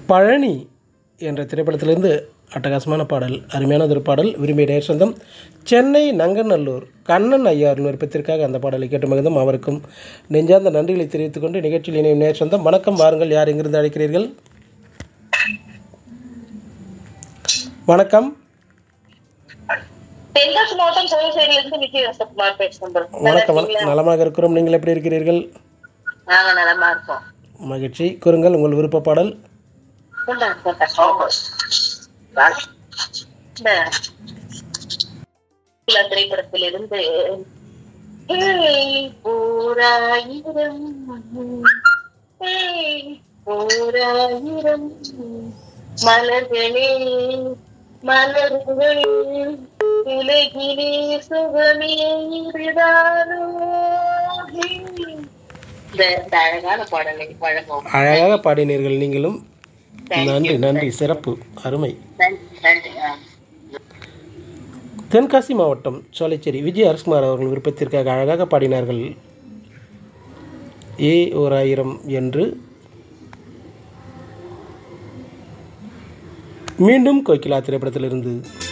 பழனி என்ற திரைப்படத்திலிருந்து அட்டகாசமான பாடல் அருமையான ஒரு பாடல் விரும்பிய நேர் சொந்தம் சென்னை நங்கநல்லூர் கண்ணன் ஐயார் விருப்பத்திற்காக அந்த பாடலை கேட்டு மகிழ்ந்தும் அவருக்கும் நெஞ்சார்ந்த நன்றிகளை தெரிவித்துக் கொண்டு நிகழ்ச்சியில் இணையும் நேர் சொந்தம் வணக்கம் வாருங்கள் யார் எங்கிருந்து அழைக்கிறீர்கள் வணக்கம் தென்காசி மாவட்டம் சோழசேரியில இருந்து விஜய் வசகுமார் பேசுறேன் bro. நல்லா வணக்கம் இருக்கீங்களா? வணக்கம் நலமாக இருக்கிறோம் நீங்கள் எப்படி இருக்கிறீர்கள் நாங்க நலமா இருக்கோம் மகிழ்ச்சி கூறுங்கள் உங்கள் விருப்ப பாடல் கொண்டா, கொண்டா. வாங்க. இந்த சில திரைப்படத்திலிருந்து ஏய், ஓராயிரம் ஏய், ஓராயிரம் மலர்களே மலர்கள் உலகிலே சுகமே இதுதானோ இந்த இந்த அழகான பாடலை வழங்கும் அழகாக பாடினீர்கள் நீங்களும் நன்றி நன்றி சிறப்பு அருமை நன்றி நன்றி ஆ. தென்காசி மாவட்டம் சோலைச்சேரி விஜய் அரசுகுமார் அவர்கள் விருப்பத்திற்காக அழகாக பாடினார்கள் ஏ ஓர் ஆயிரம் என்று மீண்டும் கோகிலா திரைப்படத்திலிருந்து